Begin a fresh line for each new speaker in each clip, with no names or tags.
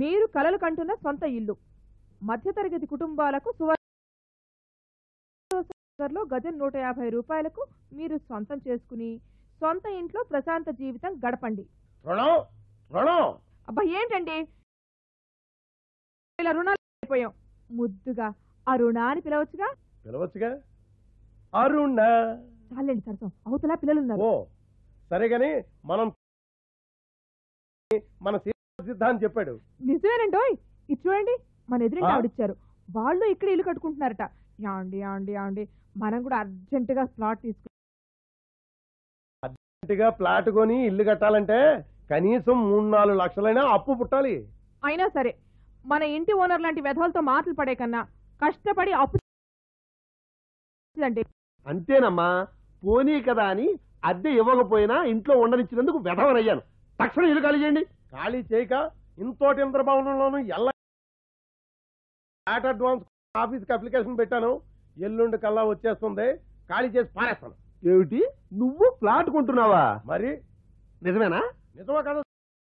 మీరు కలలు కంటున్న సొంత ఇల్లు మధ్యతరగతి కుటుంబాలకు సువర్ణలో గజం నూట యాభై రూపాయలకు మీరు సొంతం చేసుకుని సొంత ఇంట్లో ప్రశాంత జీవితం గడపండి
రుణం రుణం
అబ్బా ఏంటండి ఇలా రుణాలు అయిపోయాం ముద్దుగా ఆ రుణాన్ని పిలవచ్చుగా
పిలవచ్చుగా అరుణ
చాలండి సరసం అవతల పిల్లలున్నారు
ఓ సరే గాని మనం మన సిద్ధాంతం చెప్పాడు
నిజమేనండోయ్ ఇది చూడండి మన ఎదురింటి
ఆ?
ఆవిడిచ్చారు వాళ్ళు ఇక్కడ ఇల్లు కట్టుకుంటున్నారట యాండి యాండి యాండి మనం కూడా అర్జెంట్ గా ప్లాట్ తీసుకు
గట్టిగా ప్లాట్ కొని ఇల్లు కట్టాలంటే కనీసం మూడు నాలుగు లక్షలైనా అప్పు పుట్టాలి
అయినా సరే మన ఇంటి ఓనర్ లాంటి వెధవలతో మాటలు పడే కన్నా కష్టపడి అప్పు అంటే
అంతేనమ్మా పోనీ కదా అని అద్దె ఇవ్వకపోయినా ఇంట్లో ఉండనిచ్చినందుకు వెధవనయ్యాను తక్షణం ఇల్లు ఖాళీ చేయండి
ఖాళీ చేయక ఇంతోటి ఇంద్రభవనంలోను ఎల్ల ఫ్లాట్ అడ్వాన్స్ ఆఫీస్కి అప్లికేషన్ పెట్టాను ఎల్లుండి కల్లా వచ్చేస్తుంది ఖాళీ చేసి పారేస్తాను
ఏమిటి నువ్వు ఫ్లాట్ కొంటున్నావా
మరి
నిజమేనా
నిజమా కదా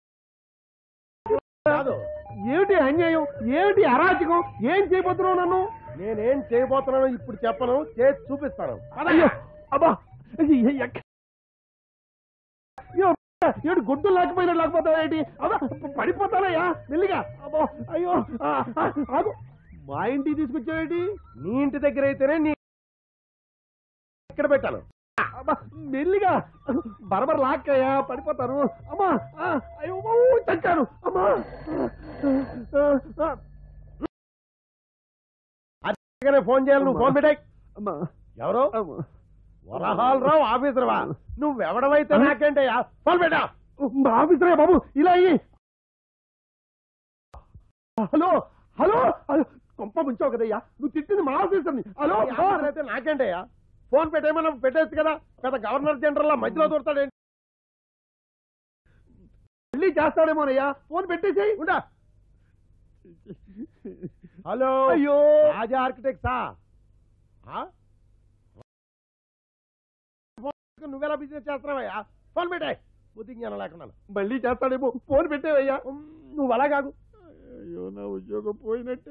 కాదు
ఏమిటి అన్యాయం ఏమిటి అరాచకం ఏం చేయబోతున్నావు నన్ను
నేనేం చేయబోతున్నానో ఇప్పుడు చెప్పను చేసి చూపిస్తాను
అయ్యో అబ్బా ఎ- ఎక్క- అయ్యో, ఏడు గుడ్డు లేకపోయినా లేకపోతావు ఏంటి అబ్బా పడిపోతానయ్యా మెల్లిగా అబ్బో అయ్యో ఆ, ఆ, ఆగు. మా ఇంటికి తీసుకొచ్చావేంటి
నీ ఇంటి దగ్గర అయితేనే నీ ఇక్కడ పెట్టాను
అబ్బా మెల్లిగా బరబర లాక్కయ్యా పడిపోతాను అమ్మా ఆ, అయ్యో ఓ, చచ్చాను అమ్మా ఆ, ఆ,
అందుకనే ఫోన్ చేయాలి నువ్వు ఫోన్ పెట్టాయి
అమ్మా
ఎవరు
అమ్మా.
వరహాల్ రావు ఆఫీసర్ వా నువ్వెవడవైతే నాకేంటయ్యా ఫోన్ పెట్టా
మా ఆఫీసరే బాబు ఇలా అయ్యి హలో హలో హలో కొంప ముంచావు కదయ్యా నువ్వు తిట్టింది మా ఆఫీసర్ని హలో
ఈ ఆఫీసర్ అయితే నాకేంటయ్యా ఫోన్ పెట్టేమన్నా పెట్టేచ్చు కదా పెద్ద గవర్నర్ జనరల్ లా మధ్యలో దూరతాడేంటి
మళ్ళీ చేస్తాడేమోనయ్యా ఫోన్ పెట్టేసేయి
ఉండా హలో
అయ్యో
రాజా ఆర్కిటెక్ట్సా ఆ? ఫోన్ నువ్వెలా బిజినెస్ చేస్తున్నావయ్యా ఫోన్ పెట్టాయి బుద్ధి జ్ఞానం లేకుండా
మళ్ళీ చేస్తాడేమో ఫోన్ పెట్టేవయ్యా
నువ్వు అలా కాదు
అయ్యో నా ఉద్యోగం పోయినట్టే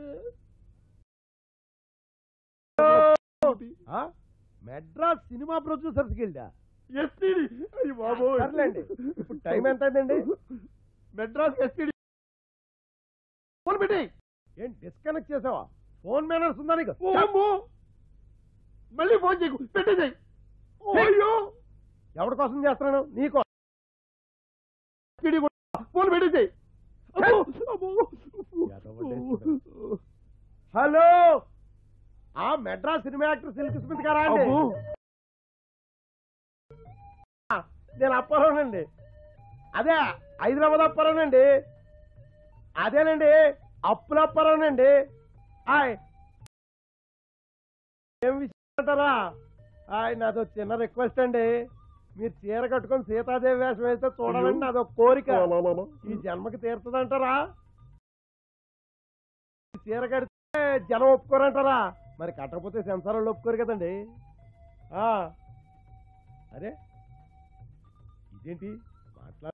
ఆ? మెడ్రాస్ సినిమా ప్రొడ్యూసర్స్ గిల్డా
ఎస్టీడీ అయ్యి బాబోయ్
సర్లేండి ఇప్పుడు టైం ఎంత అయిందండి
మెడ్రాస్ ఎస్టీడీ ఫోన్ పెట్టేయి
ఏం డిస్కనెక్ట్ చేసావా ఫోన్ మేనర్స్ ఉందా నీకు
ఓ అమ్మో. మళ్ళీ ఫోన్ చేయకు పెట్టేసేయి అయ్యో
ఎవరి కోసం చేస్తున్నాను నీకో
ఎస్టీడీ ఫోన్ పెట్టేసేయి అమ్మో, అమ్మో.
హలో ఆ మెడ్రాస్ సినిమా యాక్టర్ సిల్క్ స్మిత్ గారా అండి
అబ్బో.
నేను అప్పారావునండి అదే హైదరాబాద్ అప్పారావునండి అదేనండి అప్పుల అప్పారావునండి హాయ్ ఏం విషయం అంటారా హాయ్ నాదో చిన్న రిక్వెస్ట్ అండి మీరు చీర కట్టుకొని సీతాదేవి వేషం వేస్తే చూడాలని నాదో కోరిక ఈ జన్మకి తీరుతుందంటారా ఈ చీర కడితే జనం ఒప్పుకోరంటారా మరి కట్టకపోతే సెన్సార్ వాళ్ళు ఒప్పుకోరు కదండి ఆ. అరే ఇదేంటి మాట్లా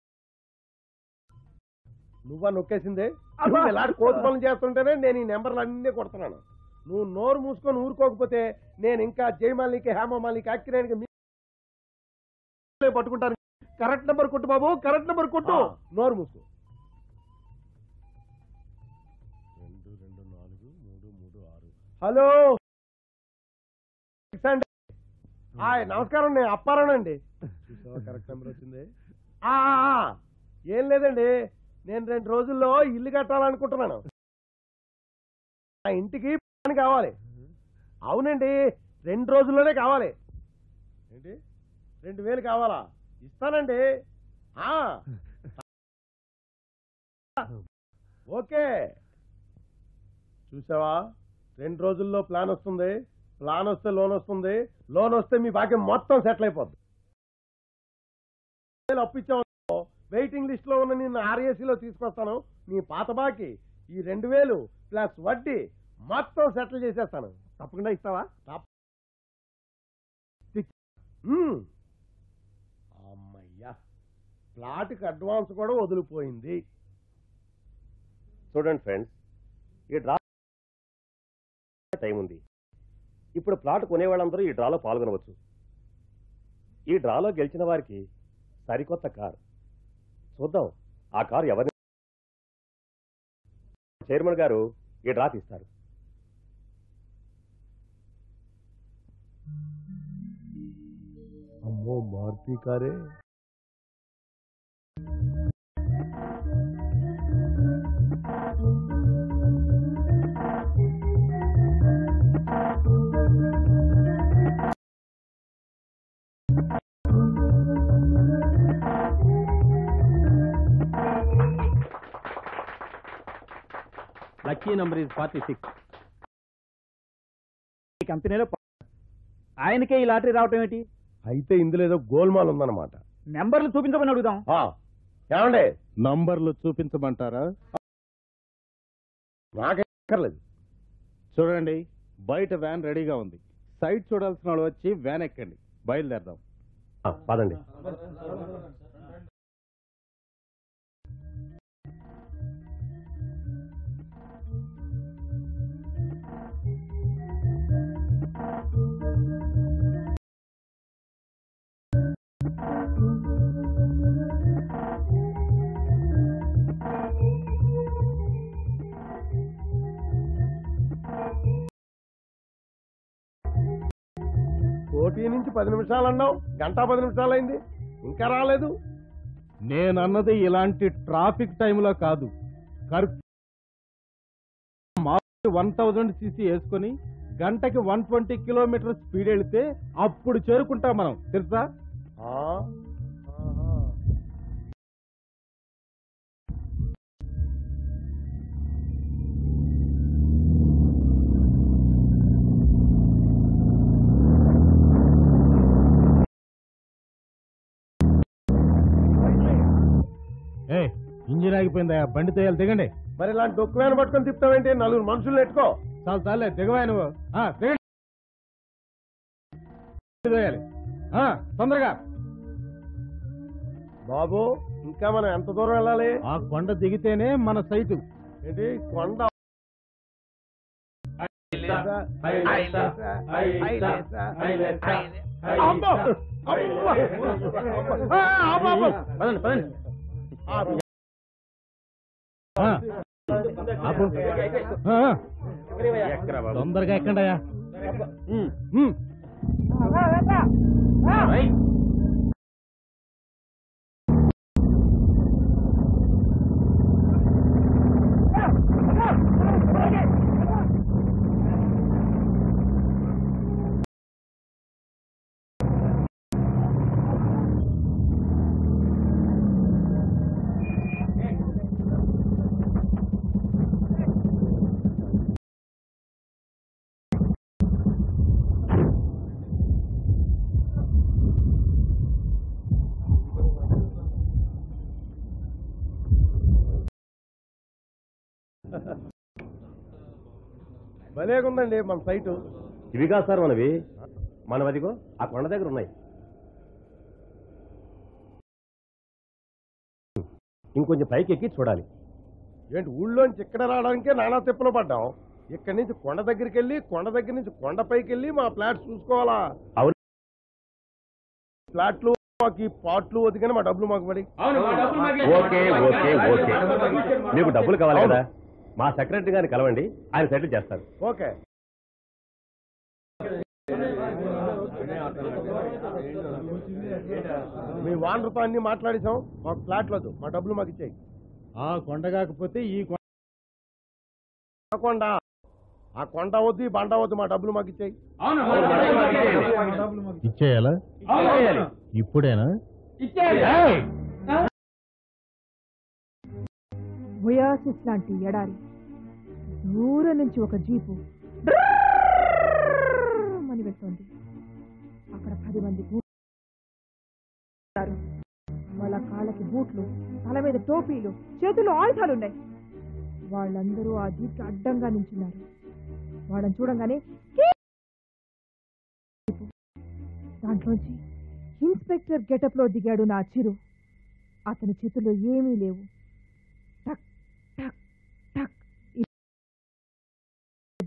నువ్వా నొక్కేసింది నువ్వు ఇలాంటి కోతి పనులు చేస్తుంటేనే నేను ఈ నెంబర్లు అన్నీ కొడుతున్నాను నువ్వు నోరు మూసుకొని ఊరుకోకపోతే నేను ఇంకా జయమాలికి హేమమాలికి అక్కిరేనికి మీ-
పట్టుకుంటాను కరెక్ట్ నెంబర్ కొట్టు బాబు కరెక్ట్ నెంబర్ కొట్టు
ఆ, నోరు మూసుకో రెండు రెండు నాలుగు మూడు మూడు ఆరు హలో అండి హాయ్ నమస్కారం నేను అప్పారానండి కరెక్ట్ నెంబర్ వచ్చింది ఆ, ఆ, ఆ. ఏం లేదండి నేను రెండు రోజుల్లో ఇల్లు కట్టాలనుకుంటున్నాను నా ఇంటికి పని కావాలి అవునండి రెండు రోజుల్లోనే కావాలి ఏంటి రెండు వేలు కావాలా ఇస్తానండి ఆ ఓకే చూసావా రెండు రోజుల్లో ప్లాన్ వస్తుంది ప్లాన్ వస్తే లోన్ వస్తుంది లోన్ వస్తే మీ భాగ్యం మొత్తం సెటిల్ అయిపోద్ది వేలు అప్పు ఇచ్చావు వెయిటింగ్ లిస్ట్ లో ఉన్న నిన్ను ఆర్ఏసీలో తీసుకొస్తాను నీ పాత బాకి ఈ రెండు వేలు ప్లస్ వడ్డీ మొత్తం సెటిల్ చేసేస్తాను
తప్పకుండా ఇస్తావా
మ్మ్. అమ్మయ్యా ప్లాట్కి అడ్వాన్స్ కూడా వదిలిపోయింది
చూడండి ఫ్రెండ్స్ ఈ డ్రా టైం ఉంది ఇప్పుడు ప్లాట్ కొనేవాళ్ళందరూ ఈ డ్రాలో పాల్గొనవచ్చు ఈ డ్రాలో గెలిచిన వారికి సరికొత్త కార్ చూద్దాం ఆ కారు ఎవరి చైర్మన్ గారు ఈ డ్రా తీస్తారు
అమ్మో మారుతి కారే
lucky number is forty six ఈ కంపెనీలో ప- ఆయనకే ఈ లాటరీ రావటం ఏంటి
అయితే ఇందులో ఏదో గోల్మాల్ ఉందన్నమాట
నెంబర్లు చూపించమని అడుగుదాం
ఆ, ఏమండి
నంబర్లు చూపించమంటారా
నాకెక్కర్లేదు
చూడండి బయట వ్యాన్ రెడీగా ఉంది సైట్ చూడాల్సిన వాళ్ళు వచ్చి వ్యాన్ ఎక్కండి బయలుదేరదాం
ఆ, పదండి
కోటి నుంచి పది నిమిషాలు అన్నావు గంట పది నిమిషాలు అయింది ఇంకా రాలేదు
నేనన్నది ఇలాంటి ట్రాఫిక్ టైంలో కాదు వన్ థౌజండ్ సీసీ వేసుకొని గంటకి వన్ ట్వంటీ కిలోమీటర్ స్పీడ్ వెళితే అప్పుడు చేరుకుంటాం మనం తెలుసా
ఆ, ఆహా.
ఏ ఇంజిన్ ఆగిపోయిందా బండి తేయాలి దిగండి
మరి ఇలాంటి డొక్కువేను పట్టుకొని తిప్పుతావేంటి నలుగురు మనుషులు ఎట్టుకో
చాలు చాలే దిగవా నువ్వు ఆ, దిగండి తేయాలి. ఆ, తొందరగా
బాబు ఇంకా మనం ఎంత దూరం వెళ్ళాలి
ఆ కొండ దిగితేనే మన సైటు
ఏంటి కొండ అమ్మో! అమ్మో! ఆ, అమ్మో, అమ్మో!
పదండి పదండి
ఆ,
ఆ. ఆపు. ఆ, ఆ. తొందరగా ఎక్కండియా
భలేగుందండి మన సైటు
ఇవిగా సార్ మనవి మనవదిగో ఆ కొండ దగ్గర ఉన్నాయి ఇంకొంచెం పైకి ఎక్కి చూడాలి
ఏంటి ఊళ్ళోంచి ఇక్కడ రావడానికే నానా తిప్పలు పడ్డాం ఇక్కడి నుంచి కొండ దగ్గరికి వెళ్ళి కొండ దగ్గర నుంచి కొండ పైకి వెళ్ళి మా ఫ్లాట్స్ చూసుకోవాలా
అవును.
ఫ్లాట్లు మాకు ఈ పాట్లు వదిగానే మా డబ్బులు మాకు పడి
ఓకే ఓకే ఓకే మీకు డబ్బులు కావాలి కదా మా సెక్రటరీ గారిని కలవండి ఆయన సెటిల్ చేస్తారు
ఓకే మీ వానరుతో అన్ని మాట్లాడేశాం మాకు ఫ్లాట్ లేదు మా డబ్బులు మాకు ఇచ్చాయి
ఆ కొండ కాకపోతే ఈ కొండ
ఆ కొండ ఆ కొండ వద్దు ఈ బండ వద్దు మా డబ్బులు మాకు ఇచ్చాయి
ఇచ్చేయాలా ఇప్పుడేనా
ఒయాసిస్ లాంటి ఎడారి దూరం నుంచి ఒక జీపు అని వెళ్తోంది అక్కడ పది మంది బూ- ఉన్నారు. వాళ్ళ కాళ్ళకి బూట్లు తల మీద టోపీలు చేతుల్లో ఆయుధాలున్నాయి వాళ్ళందరూ ఆ జీప్కి అడ్డంగా నించున్నారు వాళ్ళని చూడంగానే "కీ!" దాంట్లోంచి ఇన్స్పెక్టర్ గెటప్ లో దిగాడు నా చిరు అతని చేతుల్లో ఏమీ లేవు టక్ టక్ టక్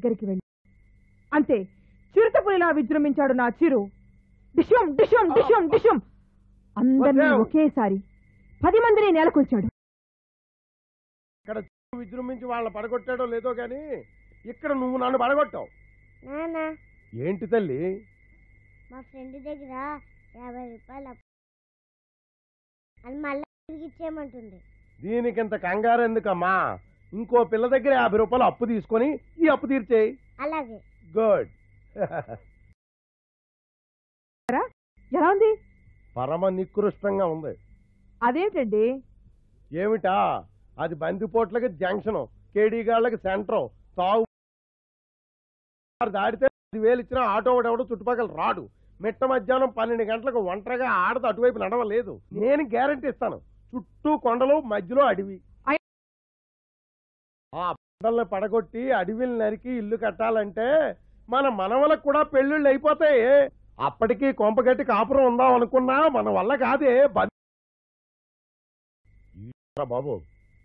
దగ్గరికి వెళ్ళి అంతే చిరుతపులిలా విజృంభించాడు నా చిరు డిషం డిషం డిషం డిషం అందరినీ
వచ్చావు.
ఒకేసారి పది మందిని నెలకొల్చాడు
ఇక్కడ విజృంభించి వాళ్ళ పడగొట్టాడో లేదో గాని ఇక్కడ నువ్వు నన్ను పడగొట్టావు
నాన్న
ఏంటి తల్లి
మా ఫ్రెండ్ దగ్గర యాభై రూపాయలు అప్పు అది మళ్ళీ తిరిగి ఇచ్చేయమంటుంది
దీనికింత కంగారు ఎందుకమ్మా ఇంకో పిల్ల దగ్గర యాభై రూపాయలు అప్పు తీసుకొని ఈ అప్పు తీర్చేయి
అలాగే
గుడ్
ఎలా ఉంది
పరమ నికృష్టంగా ఉంది
అదేంటండి
ఏమిటా అది బందిపోట్లకి జంక్షన్ కేడీగాళ్ళకి సెంటర్ తావు దాడితే వేలు ఇచ్చిన ఆటో ఎవడు చుట్టుపక్కల రాడు మిట్ట మధ్యాహ్నం పన్నెండు గంటలకు ఒంటరిగా ఆడదు అటువైపు నడవలేదు నేను గ్యారంటీ ఇస్తాను చుట్టూ కొండలు మధ్యలో అడవి
అయ్-
ఆ కొండల్ని పడగొట్టి అడవిని నరికి ఇల్లు కట్టాలంటే మన మనవలకు కూడా పెళ్లిళ్ళు అయిపోతాయి అప్పటికి కొంపగట్టి కాపురం ఉందాం అనుకున్నా మన వల్ల కాదే బ- ఈరా బాబు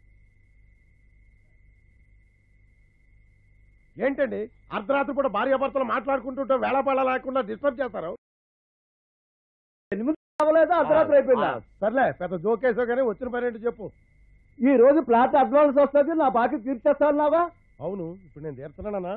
ఏంటండి అర్ధరాత్రి పూట భార్యాభర్తలు మాట్లాడుకుంటుంటే వేళపాళ లేకుండా డిస్టర్బ్ చేస్తారు
అవ్వలేదా అర్ధరాత్రి అయిపోయిందా
ఆ, సర్లే పెద్ద జోకేసో కానీ వచ్చిన పని ఏంటో చెప్పు
ఈ రోజు ప్లాట్ అడ్వాన్స్ వస్తుంది నా బాకీ తీర్చేస్తాన్నావా
అవును ఇప్పుడు నేను తీరుతున్నానా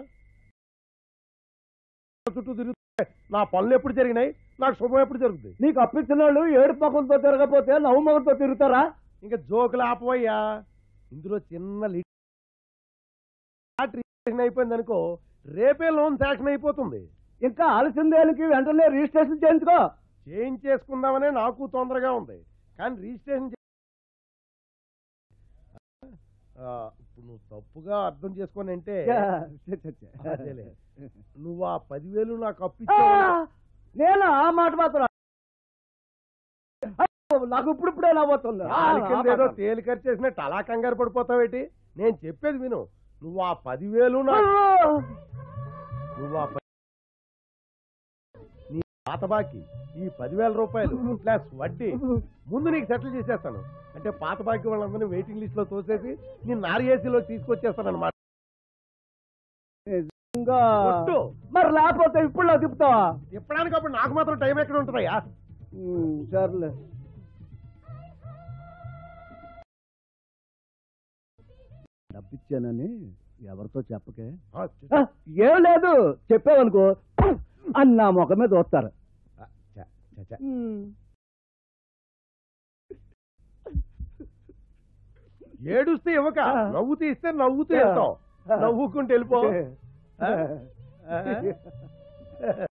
చుట్టూ తిరుగుతా నా పనులు ఎప్పుడు జరిగినాయి నాకు శుభం ఎప్పుడు జరుగుతుంది
నీకు అప్పించిన వాళ్ళు ఏడు మొక్కలతో తిరగపోతే నవ్వు మొక్కలతో తిరుగుతారా
ఇంకా జోకులు ఆపవయ్యా ఇందులో చిన్న లి- ఫ్లాట్ రిజిస్ట్రేషన్ అయిపోయింది అనుకో రేపే లోన్ శాంక్షన్ అయిపోతుంది
ఇంకా ఆలస్యం దేనికి వెంటనే రిజిస్ట్రేషన్ చేయించుకో
చేంజ్ చేసుకుందామనే నాకు తొందరగా ఉంది కానీ రిజిస్ట్రేషన్ చే- ఆ, ఇప్పుడు నువ్వు తప్పుగా అర్థం చేసుకొని అంటే అదేలే. నువ్వు ఆ పదివేలు నాకు
ఆ,
అప్పించావు
నేను ఆ మాట మాత్రం అయ్యో, నాకు ఇప్పుడిప్పుడే నవ్వుతుంది ఆ, ఆ
ఏదో
మాట.
తేలి ఖర్చు చేసినట్టు అలా కంగారు పడిపోతావేటి నేను చెప్పేది విను నువ్వు ఆ పదివేలు నాకు
ఆ,
నువ్వు ఆ ప- నీ పాత బాకీ ఈ పదివేల రూపాయలు ప్లస్ వడ్డీ ముందు నీకు సెటిల్ చేసేస్తాను అంటే పాత బాకీ వాళ్ళందరినీ వెయిటింగ్ లిస్ట్ లో తోసేసి నీ నార్ఏసీలో తీసుకొచ్చేస్తాను అనమాట
ఇంకా
కొట్టు.
మరి లేకపోతే ఇప్పుడు తిప్పుతావా
ఎప్పడానికి అప్పుడు నాకు మాత్రం టైం ఎక్కడ ఉంటుందయ్యా
ఉమ్, సర్లే డబ్బిచ్చానని ఎవరితో చెప్పకే
ఆ,
ఆ, ఏం లేదు చెప్పావనుకో అని నా ముఖం మీద వస్తారు
చ, చ, చ. ఏడుస్తే ఇవ్వక
ఆ.
నవ్వుతూ ఇస్తే నవ్వుతూ
ఆ.
వెళ్తావు
ఆ.
నవ్వుకుంటూ వెళ్ళిపో ఆ? ఆ?